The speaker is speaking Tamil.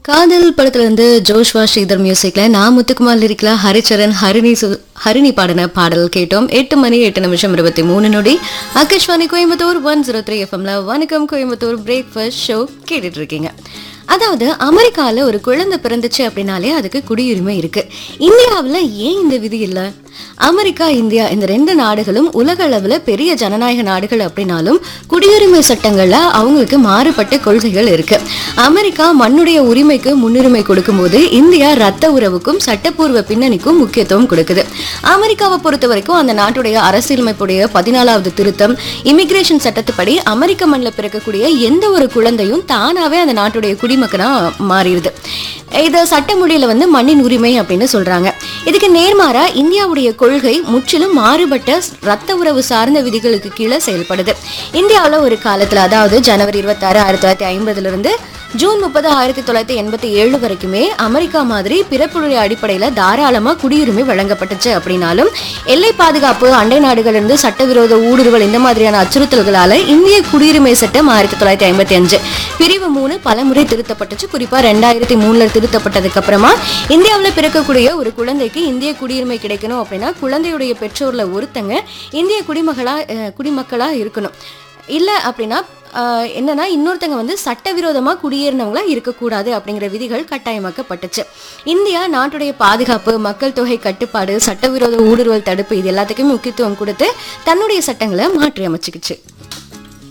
காதல் படத்துல இருந்து ஜோஷ்வா ஸ்ரீதர் மியூசிக்ல நான் முத்துக்குமார் லிரிக்ல ஹரிச்சரன் ஹரிணி சு- ஹரிணி பாடின பாடல் கேட்டோம் எட்டு மணி எட்டு நிமிஷம் இருபத்தி மூணு நொடி Akashvani Coimbatore one zero three எஃப்எம்ல வணக்கம் கோயம்புத்தூர் பிரேக்ஃபாஸ்ட் ஷோ கேட்டுட்டு இருக்கீங்க அதாவது அமெரிக்கால ஒரு குழந்தை பிறந்துச்சு அப்படின்னாலே அதுக்கு குடியுரிமை இருக்கு இந்தியாவில் ஏன் இந்த விதி இல்லை அமெரிக்கா இந்தியா இந்த ரெண்டு நாடுகளும் உலக அளவில் பெரிய ஜனநாயக நாடுகள் அப்படின்னாலும் குடியுரிமை சட்டங்கள்ல அவங்களுக்கு மாறுபட்ட கொள்கைகள் இருக்கு அமெரிக்கா மண்ணுடைய உரிமைக்கு முன்னுரிமை கொடுக்கும்போது இந்தியா ரத்த உறவுக்கும் சட்டப்பூர்வ பின்னணிக்கும் முக்கியத்துவம் கொடுக்குது அமெரிக்காவை பொறுத்த வரைக்கும் அந்த நாட்டுடைய அரசியலமைப்புடைய பதினாலாவது திருத்தம் இமிகிரேஷன் சட்டத்துப்படி அமெரிக்க மண்ணில் பிறக்கக்கூடிய எந்த ஒரு குழந்தையும் தானாவே அந்த நாட்டுடைய குடிமகனா மாறிடுது இது சட்டமொழியில வந்து மண்ணின் உரிமை அப்படின்னு சொல்றாங்க இதுக்கு நேர்மாறா இந்தியாவுடைய கொள்கை முற்றிலும் மாறுபட்ட ரத்த உறவு சார்ந்த விதிகளுக்கு கீழே செயல்படுது இந்தியாவில் ஒரு காலத்துல அதாவது ஜனவரி இருபத்தாறு ஆயிரத்தி தொள்ளாயிரத்தி ஐம்பதுல இருந்து ஜூன் முப்பது ஆயிரத்தி தொள்ளாயிரத்தி எண்பத்தி ஏழு வரைக்குமே அமெரிக்கா மாதிரி பிறப்புடைய அடிப்படையில தாராளமா குடியுரிமை வழங்கப்பட்டுச்சு அப்படின்னாலும் எல்லை பாதுகாப்பு அண்டை நாடுகளிலிருந்து சட்டவிரோத ஊடுருவல் இந்த மாதிரியான அச்சுறுத்தல்களால இந்திய குடியுரிமை சட்டம் ஆயிரத்தி தொள்ளாயிரத்தி ஐம்பத்தி அஞ்சு பிரிவு மூணு பலமுறை திருத்தப்பட்டுச்சு குறிப்பா ரெண்டாயிரத்தி மூணுல திருத்தப்பட்டதுக்கு அப்புறமா இந்தியாவில் பிறக்கக்கூடிய ஒரு குழந்தைக்கு இந்திய குடியுரிமை கிடைக்கணும் அப்படின்னா குழந்தையுடைய பெற்றோர்ல ஒருத்தங்க இந்திய குடிமகளா அஹ், குடிமக்களா இருக்கணும் இல்லை அப்படின்னா ஆஹ், என்னன்னா இன்னொருத்தங்க வந்து சட்டவிரோதமா குடியேறினவங்களா இருக்கக்கூடாது அப்படிங்கிற விதிகள் கட்டாயமாக்கப்பட்டுச்சு இந்தியா நாட்டுடைய பாதுகாப்பு மக்கள் தொகை கட்டுப்பாடு சட்டவிரோத ஊடுருவல் தடுப்பு இது எல்லாத்துக்குமே முக்கியத்துவம் கொடுத்து தன்னுடைய சட்டங்களை மாற்றி அமைச்சுக்கிச்சு